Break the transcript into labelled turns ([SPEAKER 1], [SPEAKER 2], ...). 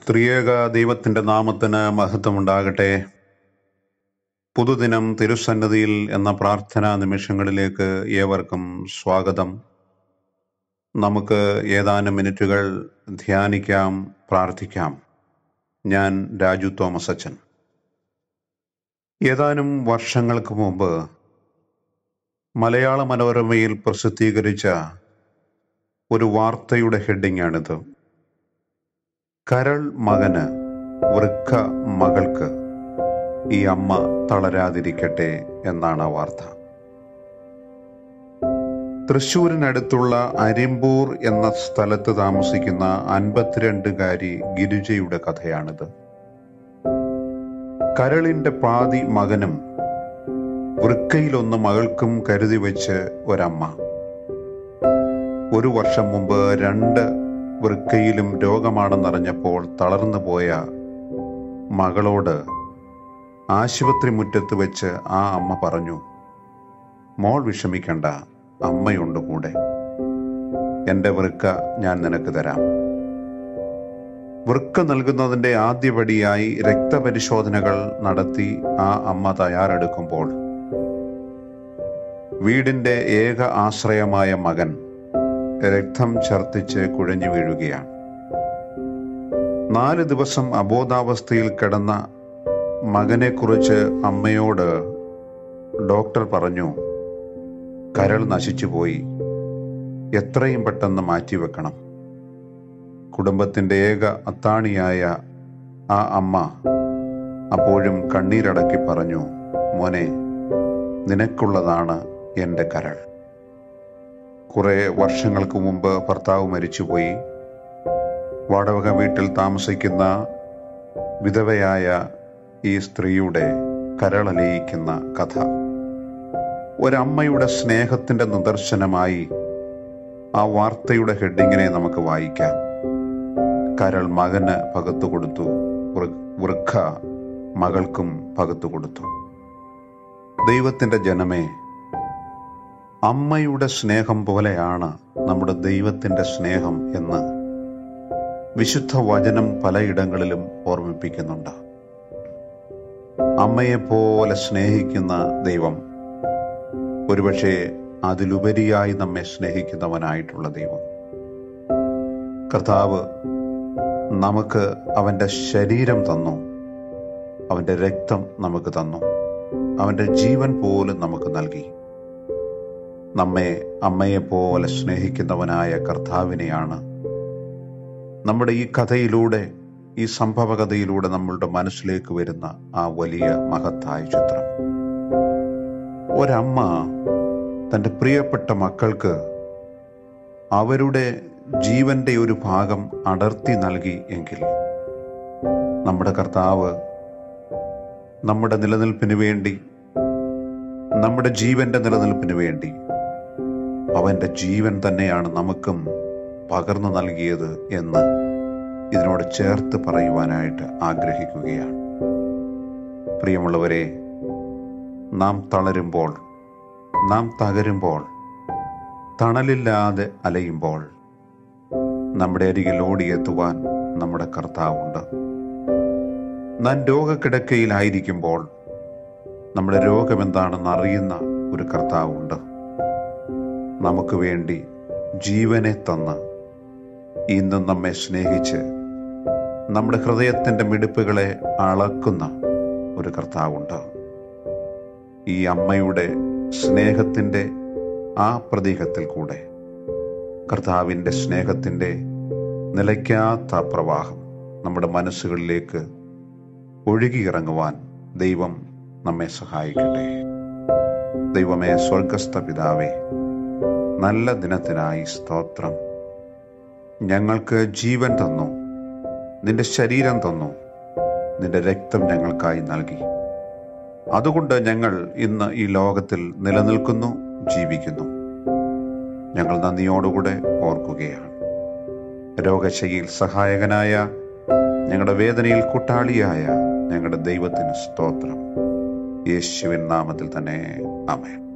[SPEAKER 1] ത്രിയേക ദൈവത്തിന്റെ നാമത്തിന് മഹത്വമുണ്ടാകട്ടെ പുതുദിനം തിരുസന്നിധിയിൽ എന്ന പ്രാർത്ഥനാ നിമിഷങ്ങളിലേക്ക് ഏവർക്കും സ്വാഗതം നമുക്ക് ഏതാനും മിനിറ്റുകൾ ധ്യാനിക്കാം പ്രാർത്ഥിക്കാം ഞാൻ രാജു തോമസ് അച്ഛൻ ഏതാനും വർഷങ്ങൾക്ക് മുമ്പ് മലയാള മനോരമയിൽ പ്രസിദ്ധീകരിച്ച ഒരു വാർത്തയുടെ ഹെഡിങ്ങാണിത് കരൾ മകന് വൃക്ക മകൾക്ക് ഈ അമ്മ തളരാതിരിക്കട്ടെ എന്നാണ് ആ വാർത്ത തൃശൂരിനടുത്തുള്ള അരിമ്പൂർ എന്ന സ്ഥലത്ത് താമസിക്കുന്ന അൻപത്തിരണ്ടുകാരി ഗിരിജയുടെ കഥയാണിത് കരളിന്റെ പാതി മകനും വൃക്കയിലൊന്ന് മകൾക്കും കരുതി വെച്ച് ഒരമ്മ ഒരു വർഷം മുമ്പ് രണ്ട് വൃക്കയിലും രോഗമാണെന്നറിഞ്ഞപ്പോൾ തളർന്നു പോയ മകളോട് ആശുപത്രി മുറ്റത്ത് വെച്ച് ആ അമ്മ പറഞ്ഞു മോൾ വിഷമിക്കണ്ട അമ്മയുണ്ട് കൂടെ എൻ്റെ വൃക്ക ഞാൻ നിനക്ക് തരാം വൃക്ക നൽകുന്നതിൻ്റെ ആദ്യപടിയായി രക്തപരിശോധനകൾ നടത്തി ആ അമ്മ തയ്യാറെടുക്കുമ്പോൾ വീടിന്റെ ഏക ആശ്രയമായ മകൻ രക്തം ഛർദ്ദിച്ച് കുഴഞ്ഞു വീഴുകയാണ് നാല് ദിവസം അബോധാവസ്ഥയിൽ കിടന്ന മകനെക്കുറിച്ച് അമ്മയോട് ഡോക്ടർ പറഞ്ഞു കരൾ നശിച്ചുപോയി എത്രയും പെട്ടെന്ന് മാറ്റിവെക്കണം കുടുംബത്തിന്റെ ഏക അത്താണിയായ ആ അമ്മ അപ്പോഴും കണ്ണീരടക്കി പറഞ്ഞു മോനെ നിനക്കുള്ളതാണ് എൻ്റെ കരൾ കുറെ വർഷങ്ങൾക്ക് മുമ്പ് ഭർത്താവ് മരിച്ചുപോയി വാടക വീട്ടിൽ താമസിക്കുന്ന വിധവയായ ഈ സ്ത്രീയുടെ കരളലിയിക്കുന്ന കഥ ഒരമ്മയുടെ സ്നേഹത്തിന്റെ നിദർശനമായി ആ വാർത്തയുടെ ഹെഡിങ്ങിനെ നമുക്ക് വായിക്കാം കരൾ മകന് പകത്തു കൊടുത്തു വൃ- വൃക്ക മകൾക്കും പകത്തു കൊടുത്തു ദൈവത്തിന്റെ ജനമേ അമ്മയുടെ സ്നേഹം പോലെയാണ് നമ്മുടെ ദൈവത്തിന്റെ സ്നേഹം എന്ന് വിശുദ്ധ വചനം പലയിടങ്ങളിലും ഓർമ്മിപ്പിക്കുന്നുണ്ട് അമ്മയെ പോലെ സ്നേഹിക്കുന്ന ദൈവം ഒരുപക്ഷെ അതിലുപരിയായി നമ്മെ സ്നേഹിക്കുന്നവനായിട്ടുള്ള ദൈവം കർത്താവ് നമുക്ക് അവന്റെ ശരീരം തന്നു അവന്റെ രക്തം നമുക്ക് തന്നു അവന്റെ ജീവൻ പോലും നമുക്ക് നൽകി നമ്മെ അമ്മയെ പോലെ സ്നേഹിക്കുന്നവനായ കർത്താവിനെയാണ് നമ്മുടെ ഈ കഥയിലൂടെ ഈ സംഭവകഥയിലൂടെ നമ്മളുടെ മനസ്സിലേക്ക് വരുന്ന ആ വലിയ മഹത്തായ ചിത്രം ഒരമ്മ തൻ്റെ പ്രിയപ്പെട്ട മക്കൾക്ക് അവരുടെ ജീവന്റെ ഒരു ഭാഗം അടർത്തി നൽകി എങ്കിൽ നമ്മുടെ കർത്താവ് നമ്മുടെ നിലനിൽപ്പിന് വേണ്ടി നമ്മുടെ ജീവന്റെ നിലനിൽപ്പിന് വേണ്ടി അവന്റെ ജീവൻ തന്നെയാണ് നമുക്കും പകർന്നു നൽകിയത് എന്ന് ഇതിനോട് ചേർത്ത് പറയുവാനായിട്ട് ആഗ്രഹിക്കുകയാണ് പ്രിയമുള്ളവരെ നാം തളരുമ്പോൾ നാം തകരുമ്പോൾ തണലില്ലാതെ അലയുമ്പോൾ നമ്മുടെ അരികിൽ ഓടിയെത്തുവാൻ നമ്മുടെ കർത്താവുണ്ട് നാം രോഗക്കിടക്കയിലായിരിക്കുമ്പോൾ നമ്മുടെ രോഗമെന്താണെന്ന് അറിയുന്ന ഒരു കർത്താവുണ്ട് നമുക്ക് വേണ്ടി ജീവനെ തന്ന് ഇന്നും നമ്മെ സ്നേഹിച്ച് നമ്മുടെ ഹൃദയത്തിന്റെ മിടിപ്പുകളെ അളക്കുന്ന ഒരു കർത്താവുണ്ട് ഈ അമ്മയുടെ സ്നേഹത്തിന്റെ ആ പ്രതീകത്തിൽ കൂടെ കർത്താവിൻ്റെ സ്നേഹത്തിൻ്റെ നിലയ്ക്കാത്ത പ്രവാഹം നമ്മുടെ മനസ്സുകളിലേക്ക് ഒഴുകിയിറങ്ങുവാൻ ദൈവം നമ്മെ സഹായിക്കട്ടെ ദൈവമേ സ്വർഗസ്ഥ പിതാവേ നല്ല ദിനത്തിനായി സ്തോത്രം ഞങ്ങൾക്ക് ജീവൻ തന്നു നിന്റെ ശരീരം തന്നു നിന്റെ രക്തം ഞങ്ങൾക്കായി നൽകി അതുകൊണ്ട് ഞങ്ങൾ ഇന്ന് ഈ ലോകത്തിൽ നിലനിൽക്കുന്നു ജീവിക്കുന്നു ഞങ്ങൾ നന്ദിയോടുകൂടെ ഓർക്കുകയാണ് രോഗശയിൽ സഹായകനായ ഞങ്ങളുടെ വേദനയിൽ കൂട്ടാളിയായ ഞങ്ങളുടെ ദൈവത്തിന് സ്തോത്രം യേശുവിൻ നാമത്തിൽ തന്നെ അമേൻ